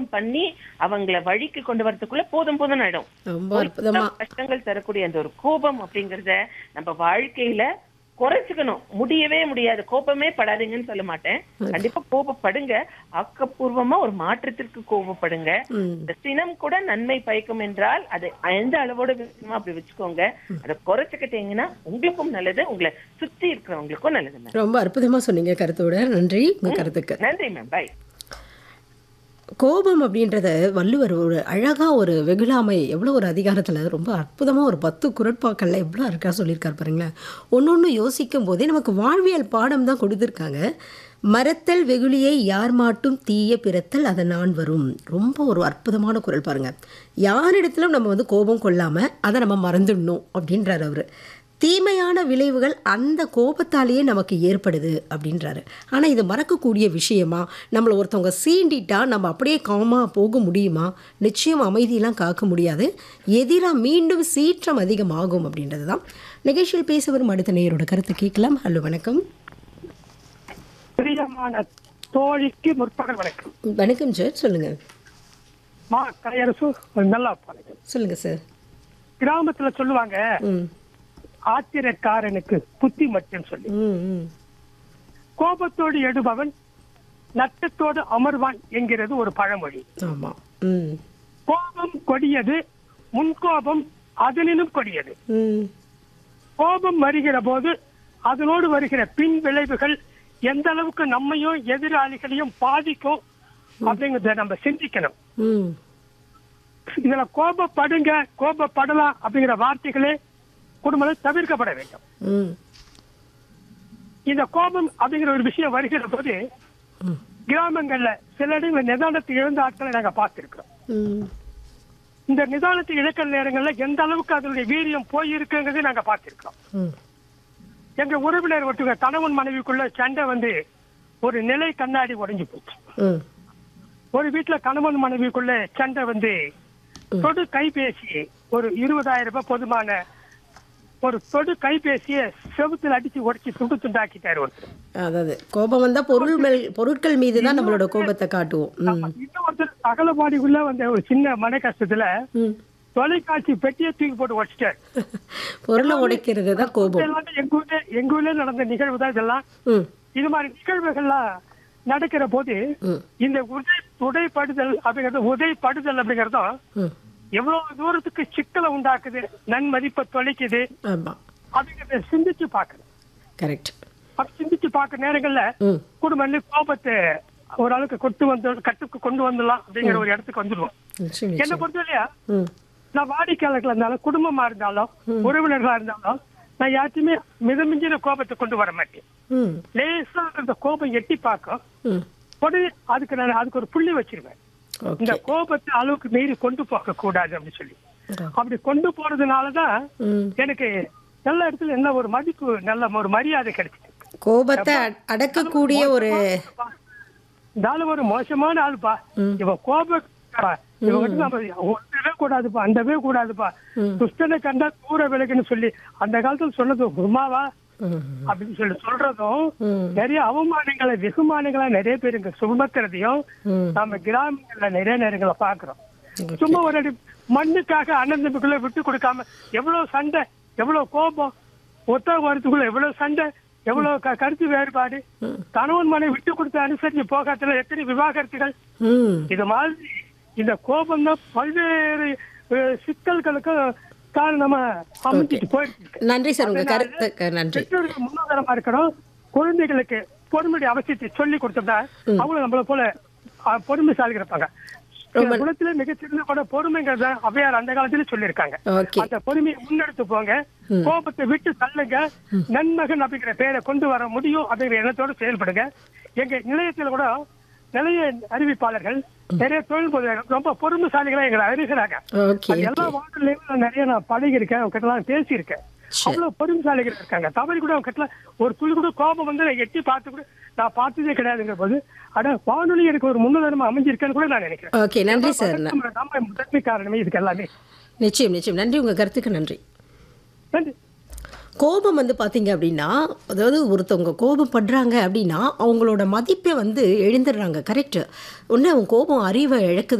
பண்ணி அவங்கள வழிக்கு கொண்டு வரதுக்குள்ள போதும் போதும் ஆயிடும் ரொம்ப ஒரு அற்புதமா கஷ்டங்கள் தரக்கூடிய அந்த ஒரு கோபம் அப்படிங்கறத நம்ம வாழ்க்கையில குறைச்சுக்கணும் முடியவே முடியாது கோபமே படாதீங்கன்னு சொல்ல மாட்டேன் கண்டிப்பா கோபப்படுங்க ஆக்கப்பூர்வமா ஒரு மாற்றத்திற்கு கோபப்படுங்க ம். இந்த சினம் கூட நன்மை பயக்கும் என்றால் அது எந்த அளவோட வேணுமோ அப்படி வச்சுக்கோங்க அதை குறைச்சுக்கிட்டீங்கன்னா உங்களுக்கும் நல்லது உங்களை சுத்தி இருக்கிறவங்களுக்கும் நல்லது மேம் ரொம்ப அற்புதமா சொன்னீங்க கருத்தோட நன்றி உங்க கருத்துக்கு நன்றி மேம் பை கோபம் அப்படின்றத வள்ளுவர் ஒரு அழகா ஒரு வெகுளாமை எவ்வளோ ஒரு அதிகாரத்தில் ரொம்ப அற்புதமாக ஒரு பத்து குரட்பாக்கள்ல எவ்வளோ இருக்கா சொல்லியிருக்காரு பாருங்களேன் ஒன்று ஒன்று யோசிக்கும் போதே நமக்கு வாழ்வியல் பாடம் தான் கொடுத்துருக்காங்க மரத்தல் வெகுளியை யார் மாட்டும் தீய பிறத்தல் அதை நான் வரும் ரொம்ப ஒரு அற்புதமான குரல் பாருங்க யாரிடத்திலும் நம்ம வந்து கோபம் கொள்ளாமல் அதை நம்ம மறந்துடணும் அப்படின்றார் அவர் தீமையான விளைவுகள் அந்த கோபத்தாலேயே நமக்கு ஏற்படுது அப்படின்றாரு ஆனால் இது மறக்கக்கூடிய விஷயமா நம்மளை ஒருத்தவங்க சீண்டிட்டா நம்ம அப்படியே காமாக போக முடியுமா நிச்சயம் அமைதியெல்லாம் காக்க முடியாது எதிராக மீண்டும் சீற்றம் அதிகமாகும் அப்படின்றது தான் நிகழ்ச்சியில் பேச வரும் அடுத்த நேயரோட கருத்து கேட்கலாம் ஹலோ வணக்கம் பிரியமான தோழிக்கு முற்பகல் வணக்கம் வணக்கம் சார் சொல்லுங்கள் மா கலையரசு ஒரு நல்லா வணக்கம் சொல்லுங்கள் சார் கிராமத்துல சொல்லுவாங்க ம் ஆத்திரக்காரனுக்கு புத்தி மட்டும் சொல்லி ம் ம் கோபத்தோடு எடுபவன் நட்டத்தோடு அமர்வான் என்கிறது ஒரு பழமொழி ஆமாம் ம் கோபம் கொடியது முன்கோபம் அதனினும் கொடியது ம் கோபம் வருகிற போது அதனோடு வருகிற பின் விளைவுகள் எந்த அளவுக்கு நம்மையும் எதிராளிகளையும் பாதிக்கும் அப்படிங்கறத நம்ம சிந்திக்கணும் ம் இதுல கோபப்படுங்க கோபப்படலாம் அப்படிங்கிற வார்த்தைகளே குடும்பம் தவிர்க்கப்பட வேண்டும் ம் இந்த கோபம் அப்படிங்கிற ஒரு விஷயம் வருகிற போது ம் கிராமங்கள்ல சில இடங்களில் நிதானத்தை இழந்த ஆட்களை நாங்க பார்த்திருக்கிறோம் ம் இந்த நிதானத்தை இழக்கிற நேரங்கள்ல எந்த அளவுக்கு அதனுடைய வீரியம் போயிருக்குங்கிறதை நாங்க பார்த்திருக்கிறோம் ம் எங்க உறவினர் ஒருத்தங்க கணவன் மனைவிக்குள்ள சண்டை வந்து ஒரு நிலை கண்ணாடி உடைஞ்சு போச்சு ம் ஒரு வீட்டுல கணவன் மனைவிக்குள்ள சண்டை வந்து தொடு கைபேசி ஒரு இருபதாயிரம் ரூபாய் பொதுமான ஒரு தொடு கைபேசியை செவுத்துல அடிச்சு உடைச்சு துண்டு துண்டாக்கிட்டாரு ஒருத்தர் அதாவது கோபம் வந்தா பொருள் மேல் பொருட்கள் மீது தான் நம்மளோட கோபத்தை காட்டுவோம் ம் இன்னும் ஒருத்தர் அகலபாடிக்குள்ள வந்த ஒரு சின்ன மன கஷ்டத்துல ம் தொலைக்காட்சி பெட்டியை தூக்கி போட்டு உடைச்சிட்டாரு பொருளை உடைக்கிறது தான் கோபம் இதெல்லாம் எங்க ஊர்ல எங்க ஊர்ல நடந்த நிகழ்வு தான் இதெல்லாம் ம் இது மாதிரி நிகழ்வுகள்லாம் நடக்கிற போது ம் இந்த உதை உதைப்படுதல் அப்படிங்கிறது உதைப்படுதல் அப்படிங்கறதும் ம் எவ்வளவு தூரத்துக்கு சிக்கலை உண்டாக்குது நன்மதிப்பை தொலைக்குது ஆமாம் அப்படிங்கறத சிந்திச்சு பார்க்கணும் கரெக்ட் அப்படி சிந்திச்சு பார்க்க நேரங்கள்ல ம் குடும்பம் கோபத்தை ஓரளவுக்கு கொண்டு வந்து கட்டுக்கு கொண்டு வந்துடலாம் அப்படிங்கிற ஒரு இடத்துக்கு வந்துடுவோம் நிச்சயம் என்ன நிச்சயம் பொறுத்தவரையா ம் நான் வாடிக்கையாளர்களா இருந்தாலும் குடும்பமா இருந்தாலும் உறவினர்களா இருந்தாலும் நான் யார்ட்டுமே மிதமிஞ்சின கோபத்தை கொண்டு வர மாட்டேன் ம் லேசா அந்த கோபம் எட்டி பார்க்கும் ம் உடனே அதுக்கு நான் அதுக்கு ஒரு புள்ளி வச்சிருவேன் இந்த ஓகே கோபத்தை அளவுக்கு மீறி கொண்டு போக கூடாது அப்படின்னு சொல்லி அப்படி கொண்டு போறதுனாலதான் ம் எனக்கு எல்லா இடத்துல என்ன ஒரு மதிப்பு நல்ல ஒரு மரியாதை கிடைச்சிது கோபத்தை அ- அடக்கக்கூடிய ஒரு இந்த ஆளு ஒரு மோசமான ஆளுப்பா ம். இவன் கோப இவங்கிட்ட நம்ம ஒன்றவே கூடாதுப்பா அந்தவே கூடாதுப்பா ம். துஷ்டனை கண்டா தூர விலகுன்னு சொல்லி அந்த காலத்துல சொன்னது குருமாவா ம் அப்படின்னு சொல்லி சொல்றதும் ம் நிறைய அவமானங்களை வெகுமானங்களா நிறைய பேர் இங்க சுமக்கிறதையும் ம் நம்ம கிராமங்கள்ல நிறைய நேரங்களை பாக்குறோம் சும்மா ஒரு அடி மண்ணுக்காக அண்ணன் தம்பிக்குள்ள விட்டு கொடுக்காம எவ்வளவு சண்டை எவ்வளவு கோபம் ஒத்த வரத்துக்குள்ள எவ்வளவு சண்டை எவ்வளவு க- கருத்து வேறுபாடு கணவன் மனை விட்டு கொடுத்து அனுசரிச்சு போகாததுல எத்தனை விவாகரத்துகள் ம் இது மாதிரி இந்த கோபம் தான் பல்வேறு அஹ், சிக்கல்களுக்கு காரணமா அமைஞ்சிட்டு போயிட்டு இருக்கு நன்றி சார் உங்க கருத்துக்கு நன்றி பெற்றோருக்கு முன்னுதாரணமா இருக்கணும் குழந்தைகளுக்கு பொறுமையுடைய அவசியத்தை சொல்லி கொடுத்தோம்னா அவங்களும் நம்மள போல அஹ், பொறுமைசாலி இருப்பாங்க ரொம்ப- குணத்துல மிகச்சிறந்த கூட பொறுமைங்கிறத அவையார் அந்த காலத்துல சொல்லியிருக்காங்க ஓகே அந்த பொறுமையை முன்னெடுத்து போங்க கோபத்தை விட்டு தள்ளுங்க நன்மகன் அப்படிங்கிற பெயரை கொண்டு வர முடியும் அப்படிங்கிற எண்ணத்தோட செயல்படுங்க எங்க நிலையத்துல கூட நிலைய அறிவிப்பாளர்கள் நிறைய தொழில் பொதுவாளர்கள் ரொம்ப பொறுமைசாலிகளா எங்களை அறிகிறாங்க ஓகே அது எல்லா வார்த்தையிலையும் நான் நிறைய நான் பழகியிருக்கேன் அவங்க கிட்ட எல்லாம் பேசியிருக்கேன் சரி. அவ்வளவு பொறுமைசாலிகள் இருக்காங்க தவறி கூட அவங்க கிட்ட ஒரு துளி கூட கோபம் வந்து நான் எட்டி பார்த்து கூட நான் பார்த்ததே கிடையாதுங்கிற போது அட வானொலி எனக்கு ஒரு முன்னுதாரணமா அமைஞ்சிருக்கேன்னு கூட நான் நினைக்கிறேன் ஓகே நன்றி சார் ந- நம்ம நம்ம முதன்மை காரணமே இதுக்கு எல்லாமே நிச்சயம் நிச்சயம் நன்றி உங்க கருத்துக்கு நன்றி நன்றி கோபம் வந்து பார்த்தீங்க அப்படின்னா அதாவது ஒருத்தவங்க கோபப்படுறாங்க அப்படின்னா அவங்களோட மதிப்பை வந்து எழுந்துடுறாங்க கரெக்ட் ஒன்று அவங்க கோபம் அறிவை இழக்குது